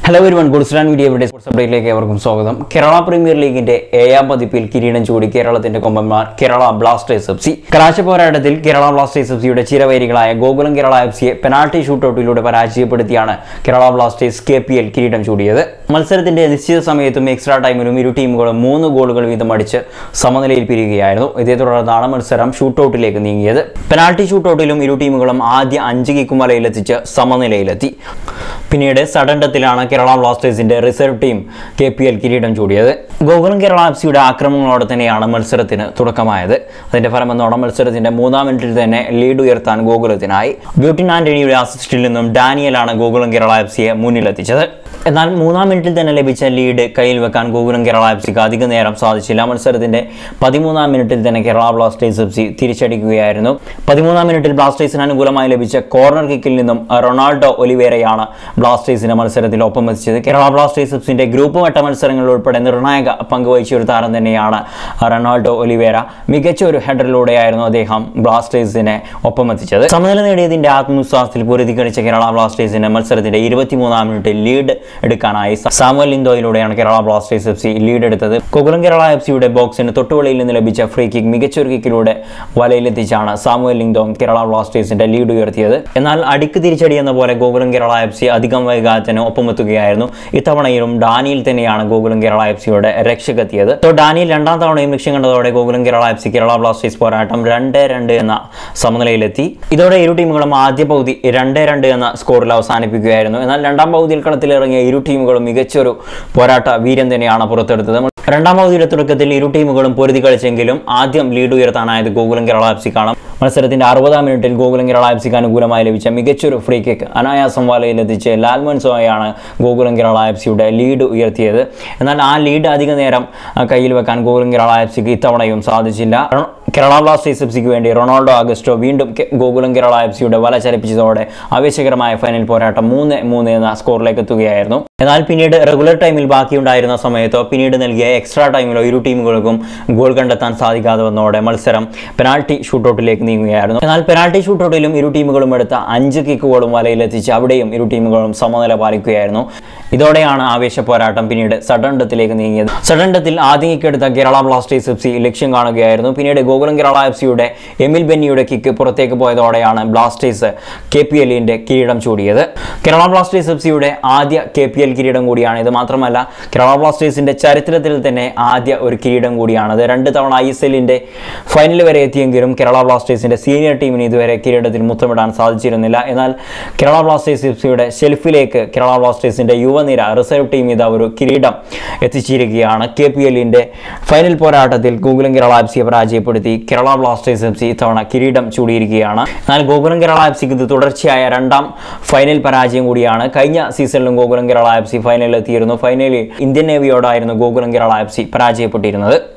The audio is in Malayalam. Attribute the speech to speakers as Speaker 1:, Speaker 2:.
Speaker 1: ഹലോ ഒരു വൺ ഗുഡ്സ്ലാൻഡ് മീഡിയ ഇവിടെ സ്പോർട്സ് അപ്ഡേറ്റിലേക്ക് ഏവർക്കും സ്വാഗതം കേരള പ്രീമിയർ ലീഗിന്റെ ഏഴാം പതിപ്പിൽ കിരീടം ചൂടി കേരളത്തിന്റെ കൊമ്പന്മാർ കേരള ബ്ലാസ്റ്റേഴ്സ് എഫ് സി കലാശ പോരാട്ടത്തിൽ കേരള ബ്ലാസ്റ്റേഴ്സ് എഫ് സിയുടെ ചിരവൈരികളായ ഗോകുലം കേരള എഫ് സിയെ പെനാൾട്ടി ഷൂട്ടൌട്ടിലൂടെ പരാജയപ്പെടുത്തിയാണ് Kerala Blasters K P L കിരീടം ചൂടിയത് മത്സരത്തിന്റെ നിശ്ചിത സമയത്തും എക്സ്ട്രാ ടൈമിലും ഇരു ടീമുകളും മൂന്ന് ഗോളുകൾ വീതം അടിച്ച് സമനിലയിൽ പിരിയുകയായിരുന്നു ഇതേ തുടർന്നാണ് മത്സരം ഷൂട്ടൌട്ടിലേക്ക് നീങ്ങിയത് പെനാൾട്ടി ഷൂട്ടൌട്ടിലും ഇരു ടീമുകളും ആദ്യ അഞ്ച് കിക്കും വലയിലെത്തിച്ച് സമനിലയിലെത്തി പിന്നീട് സഡൻഡത്തിലാണ് കേരള ബ്ലാസ്റ്റേഴ്സിന്റെ reserve team K P L കിരീടം ചൂടിയത് ഗോകുലം കേരള എഫ് സിയുടെ ആക്രമണങ്ങളോടെ തന്നെയാണ് മത്സരത്തിന് തുടക്കമായത് അതിന്റെ ഫലമെന്നോണം മത്സരത്തിന്റെ മൂന്നാം മിനിറ്റിൽ തന്നെ ലീഡ് ഉയർത്താൻ ഗോകുലത്തിനായി ബ്യൂട്ടിൻ ആന്റണിയുടെ അസിസ്റ്റിൽ നിന്നും ഡാനിയലാണ് ഗോകുലം കേരള എഫ് സിയെ മുന്നിലെത്തിച്ചത് എന്നാൽ മൂന്നാം മിനിറ്റിൽ തന്നെ ലഭിച്ച ലീഡ് കയ്യിൽ വെക്കാൻ ഗോകുലം കേരള എഫ് സിക്ക് അധിക നേരം സാധിച്ചില്ല മത്സരത്തിന്റെ പതിമൂന്നാം മിനിറ്റിൽ തന്നെ കേരള ബ്ലാസ്റ്റേഴ്സ് എഫ് സി തിരിച്ചടിക്കുകയായിരുന്നു പതിമൂന്നാം മിനിറ്റിൽ ബ്ലാസ്റ്റേഴ്സിന് അനുകൂലമായി ലഭിച്ച കോർണർ കിക്കിൽ നിന്നും റൊണാൾഡോ ഒലിവേരയാണ് ബ്ലാസ്റ്റേഴ്സിന്റെ മത്സരത്തിൽ ഒപ്പം എത്തിച്ചത് കേരള ബ്ലാസ്റ്റേഴ്സ് എഫ്സിന്റെ ഗ്രൂപ്പ് വട്ട മത്സരങ്ങളിൽ ഉൾപ്പെടെ നിർണായക പങ്കുവഹിച്ച ഒരു താരം തന്നെയാണ് റൊണാൾഡോ ഒലിവേര മികച്ച ഒരു ഹെഡറിലൂടെയായിരുന്നു അദ്ദേഹം ബ്ലാസ്റ്റേഴ്സിനെ ഒപ്പം എത്തിച്ചത് സമനില നേടിയതിന്റെ ആത്മവിശ്വാസത്തിൽ പൊരുതി കളിച്ച കേരള ബ്ലാസ്റ്റേഴ്സിന്റെ മത്സരത്തിന്റെ ഇരുപത്തിമൂന്നാം മിനിറ്റിൽ ലീഡ് എടുക്കാനായി സാമുവൽ ലിന്തോയിലൂടെയാണ് Kerala Blasters F C lead എടുത്തത് ഗോകുലം കേരള എഫ് സിയുടെ ബോക്സിന് തൊട്ടുവളിയിൽ നിന്ന് ലഭിച്ച ഫ്രീ കിക്ക് മികച്ച ഒരു കിക്കിലൂടെ വലയിലെത്തിച്ചാണ് സാമുവൽ ലിന്തോം കേരള ബ്ലാസ്റ്റേഴ്സിന്റെ ലീഡ് ഉയർത്തിയത് എന്നാൽ അടിക്ക് തിരിച്ചടി എന്ന പോലെ ഗോകുലം കേരള എഫ് സി അധികം വൈകാതെ തന്നെ ഒപ്പമെത്തുകയായിരുന്നു ഇത്തവണയിലും ഡാനിയിൽ തന്നെയാണ് ഗോകുലം കേരള എഫ് സിയുടെ രക്ഷക്കെത്തിയത് സോ ഡാനിയിൽ രണ്ടാം തവണയും ലക്ഷ്യം കണ്ടതോടെ Gokulam Kerala F C Kerala Blasters പോരാട്ടം രണ്ട് രണ്ട് എന്ന സമനിലയിലെത്തി ഇതോടെ ഇരു ടീമുകളും ആദ്യ പകുതി രണ്ട് രണ്ട് എന്ന സ്കോറിൽ അവസാനിപ്പിക്കുകയായിരുന്നു എന്നാൽ രണ്ടാം പകുതിയിൽ കളത്തിലിറങ്ങിയ ഇരു ടീമുകളും മികച്ചൊരു പോരാട്ട വീര്യം തന്നെയാണ് പുറത്തെടുത്തത് രണ്ടാം പകുതിയുടെ തുടക്കത്തിൽ ഇരു ടീമുകളും പൊരുതി കളിച്ചെങ്കിലും ആദ്യം ലീഡ് ഉയർത്താനായത് ഗോകുലം കേരള എഫ് സി കാണാം മത്സരത്തിന്റെ അറുപതാം മിനിറ്റിൽ ഗോകുലം കേരള എഫ് സിക്ക് അനുകൂലമായി ലഭിച്ച മികച്ചൊരു ഫ്രീ കിക്ക് അനായാസം വലയിലെത്തിച്ച് ലാൽമൻ സോയാണ് ഗോകുലം കേരള എഫ് സിയുടെ ലീഡ് ഉയർത്തിയത് എന്നാൽ ആ ലീഡ് അധിക നേരം ആ, കയ്യിൽ വെക്കാൻ ഗോകുലം കേരള എഫ് സിക്ക് ഇത്തവണയും സാധിച്ചില്ല റൊ- കേരള ബ്ലാസ്റ്റേഴ്സ് എഫ് സിക്ക് വേണ്ടി റൊണാൾഡോ അഗസ്റ്റോ വീണ്ടും കെ- ഗോകുലം കേരള എഫ് സിയുടെ വല ചലിപ്പിച്ചതോടെ ആവേശകരമായ ഫൈനൽ പോരാട്ടം മൂന്ന് മൂന്ന് എന്ന സ്കോറിലേക്ക് എത്തുകയായിരുന്നു എന്നാൽ പിന്നീട് റെഗുലർ ടൈമിൽ ബാക്കിയുണ്ടായിരുന്ന സമയത്തോ പിന്നീട് നൽകിയ എക്സ്ട്രാ ടൈമിലോ ഇരു ടീമുകൾക്കും ഗോൾ കണ്ടെത്താൻ സാധിക്കാതെ വന്നതോടെ മത്സരം പെനാൾട്ടി ഷൂട്ടൗട്ടിലേക്ക് നീങ്ങുകയായിരുന്നു എന്നാൽ പെനാൾട്ടി ഷൂട്ടൗട്ടിലും ഇരു ടീമുകളും എടുത്ത അഞ്ച് കിക്കുകളും വലയിലെത്തിച്ച് അവിടെയും ഇരു ടീമുകളും സമനില പാലിക്കുകയായിരുന്നു ഇതോടെയാണ് ആവേശ പോരാട്ടം പിന്നീട് സഡണ്ടത്തിലേക്ക് നീങ്ങിയത് സഡണ്ടത്തിൽ ആദ്യം കിക്ക് എടുത്ത കേരള ബ്ലാസ്റ്റേഴ്സ് എഫ് സി ലക്ഷ്യം കാണുകയായിരുന്നു പിന്നീട് ഗോകുലം കേരള എഫ് സിയുടെ എമിൽ ബെന്നിയുടെ കിക്ക് പുറത്തേക്ക് പോയതോടെയാണ് ബ്ലാസ്റ്റേഴ്സ് കെ പി എല്ലിന്റെ കിരീടം ചൂടിയത് കേരള ബ്ലാസ്റ്റേഴ്സ് എഫ് സിയുടെ ആദ്യ കെ പി എൽ കിരീടം കൂടിയാണ് ഇത് മാത്രമല്ല കേരള ബ്ലാസ്റ്റേഴ്സിന്റെ ചരിത്രത്തിൽ തന്നെ ആദ്യ ഒരു കിരീടം കൂടിയാണത് രണ്ട് തവണ ഐ എസ് എല്ലിന്റെ ഫൈനൽ വരെ എത്തിയെങ്കിലും കേരള ബ്ലാസ്റ്റേഴ്സിന്റെ സീനിയർ ടീമിന് ഇതുവരെ കിരീടത്തിൽ മുത്തമിടാൻ സാധിച്ചിരുന്നില്ല എന്നാൽ കേരള ബ്ലാസ്റ്റേഴ്സ് എഫ് സിയുടെ ഷെൽഫിലേക്ക് കേരള ബ്ലാസ്റ്റേഴ്സിന്റെ യുവനിര റിസർവ് ടീം ഇതാ ഒരു കിരീടം എത്തിച്ചിരിക്കുകയാണ് കെ പി എല്ലിന്റെ ഫൈനൽ പോരാട്ടത്തിൽ ഗോകുലം കേരള എഫ് സിയെ പരാജയപ്പെടുത്തി കേരള ബ്ലാസ്റ്റേഴ്സ് എഫ് സി ഇത്തവണ കിരീടം ചൂടിയിരിക്കുകയാണ് എന്നാൽ ഗോകുലം കേരള എഫ് സിക്ക് ഇത് തുടർച്ചയായ രണ്ടാം ഫൈനൽ പരാജയം കൂടിയാണ് കഴിഞ്ഞ സീസണിലും ഗോകുലം കേരള എഫ് സി ഫൈനലിൽ എത്തിയിരുന്നു ഫൈനലിൽ ഇന്ത്യൻ നേവിയോടായിരുന്നു ഗോകുലം കേരള എഫ് സി പരാജയപ്പെട്ടിരുന്നത്